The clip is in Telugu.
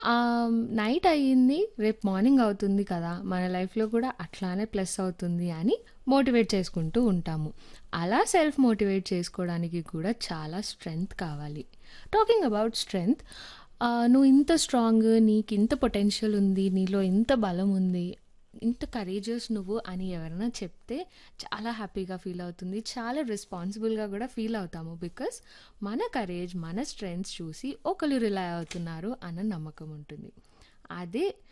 ఆహ్, నైట్ అయ్యింది. రేపు మార్నింగ్ అవుతుంది కదా! మన లైఫ్‌లో కూడా అట్లానే ప్లస్ అవుతుంది అని మోటివేట్ చేసుకుంటూ ఉంటాము. అలా సెల్ఫ్ మోటివేట్ చేసుకోవడానికి కూడా చాలా స్ట్రెంగ్త్ కావాలి. టాకింగ్ అబౌట్ స్ట్రెంగ్త్ ఆహ్, నువ్వు ఇంత స్ట్రాంగ్, నీకింత పొటెన్షియల్ ఉంది, నీలో ఇంత బలం ఉంది, ఇంత కరేజియస్ నువ్వు అని ఎవరైనా చెప్తే చాలా హ్యాపీగా ఫీల్ అవుతుంది. చాలా రెస్పాన్సిబుల్‌గా కూడా ఫీల్ అవుతాము. బికాస్ మన కరేజ్, మన స్ట్రెంగ్త్స్ చూసి ఒకళ్ళు రిలై అవుతున్నారు అన్న నమ్మకం ఉంటుంది. అదే